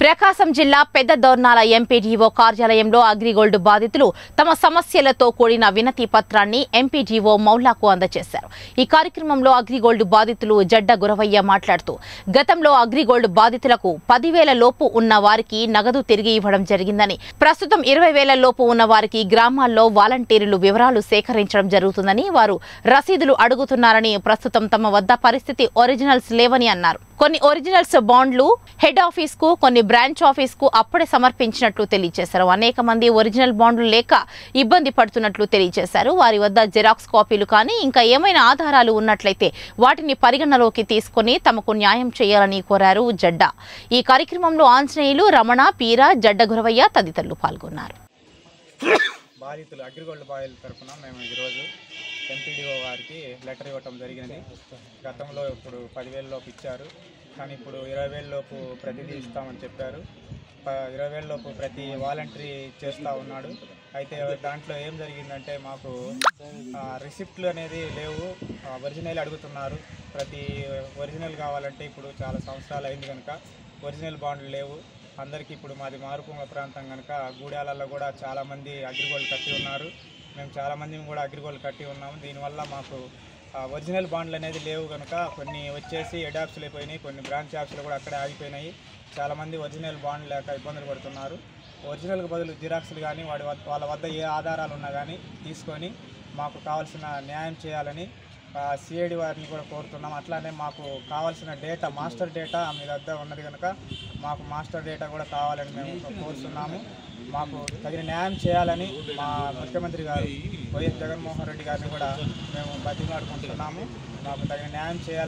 ప్రకాశం జిల్లా పెద్ద దోర్నాల ఎంపీడీఓ కార్యాలయంలో అగ్రిగోల్డ్ బాధితులు తమ సమస్యలతో కూడిన వినతి పత్రాన్ని ఎంపీడీఓ మౌలాకు అందజేశారు ఈ కార్యక్రమంలో అగ్రిగోల్డ్ బాధితులు జడ్డ గురవయ్య మాట్లాడుతూ గతంలో అగ్రిగోల్డ్ బాధితులకు పదివేల లోపు ఉన్న వారికి నగదు తిరిగి ఇవ్వడం జరిగిందని ప్రస్తుతం ఇరవై వేల లోపు ఉన్న వారికి గ్రామాల్లో వాలంటీర్లు వివరాలు సేకరించడం జరుగుతుందని వారు రసీదులు అడుగుతున్నారని ప్రస్తుతం తమ వద్ద పరిస్థితి ఒరిజినల్స్ లేవని అన్నారు కొన్ని ఒరిజినల్స్ బాండ్లు హెడ్ ఆఫీస్ కు కొన్ని బ్రాంచ్ ఆఫీస్ కు అప్పుడే సమర్పించినట్లు తెలియజేశారు అనేక మంది ఒరిజినల్ బాండ్లు లేక ఇబ్బంది పడుతున్నట్లు తెలియజేశారు వారి వద్ద జిరాక్స్ కాపీలు కానీ ఇంకా ఏమైనా ఆధారాలు ఉన్నట్లయితే వాటిని పరిగణలోకి తీసుకుని తమకు న్యాయం చేయాలని కోరారు జడ్డా ఈ కార్యక్రమంలో ఆంజనేయులు రమణ పీర జడ్డ గురవయ్య తదితరులు పాల్గొన్నారు బాధితులు అగ్రిగోల్డ్ బాయిల్ తరఫున మేము ఈరోజు ఎంపీడీఓ వారికి లెటర్ ఇవ్వటం జరిగినది గతంలో ఇప్పుడు పదివేల లోపు ఇచ్చారు కానీ ఇప్పుడు ఇరవై వేల లోపు ప్రతిదీ ఇస్తామని చెప్పారు ప- ఇరవై వేల లోపు ప్రతి వాలంటరీ చేస్తూ ఉన్నాడు అయితే దాంట్లో ఏం జరిగిందంటే మాకు రిసిప్ట్లు అనేది లేవు ఒరిజినల్ అడుగుతున్నారు ప్రతి ఒరిజినల్ కావాలంటే ఇప్పుడు చాలా సంవత్సరాలు అయింది కనుక ఒరిజినల్ బాండ్లు లేవు అందరికీ ఇప్పుడు మాది మారుకుంగ ప్రాంతం కనుక గూడాలలో కూడా చాలామంది అగ్రిగోల్డ్ కట్టి ఉన్నారు మేము చాలామంది కూడా అగ్రిగోల్డ్ కట్టి ఉన్నాము దీనివల్ల మాకు ఆ, ఒరిజినల్ బాండ్లు అనేది లేవు కనుక కొన్ని వచ్చేసి హెడ్ ఆఫీసులు అయిపోయినాయి కొన్ని బ్రాంచ్ ఆఫీసులు కూడా అక్కడే ఆగిపోయినాయి చాలామంది ఒరిజినల్ బాండ్ లేక ఇబ్బందులు పడుతున్నారు ఒరిజినల్కి బదులు జిరాక్స్లు కానీ వాడి వద్ద వాళ్ళ వద్ద ఏ ఆధారాలు ఉన్నా కానీ తీసుకొని మాకు కావాల్సిన న్యాయం చేయాలని సిఐడి వారిని కూడా కోరుతున్నాం అట్లానే మాకు కావాల్సిన డేటా మాస్టర్ డేటా మీ వద్ద ఉన్నది కనుక మాకు మాస్టర్ డేటా కూడా కావాలని మేము కోరుతున్నాము మాకు తగిన న్యాయం చేయాలని మా ముఖ్యమంత్రి గారు వైఎస్ జగన్మోహన్ రెడ్డి గారిని కూడా మేము బతిమాడుకుంటున్నాము మాకు తగిన న్యాయం చేయాలి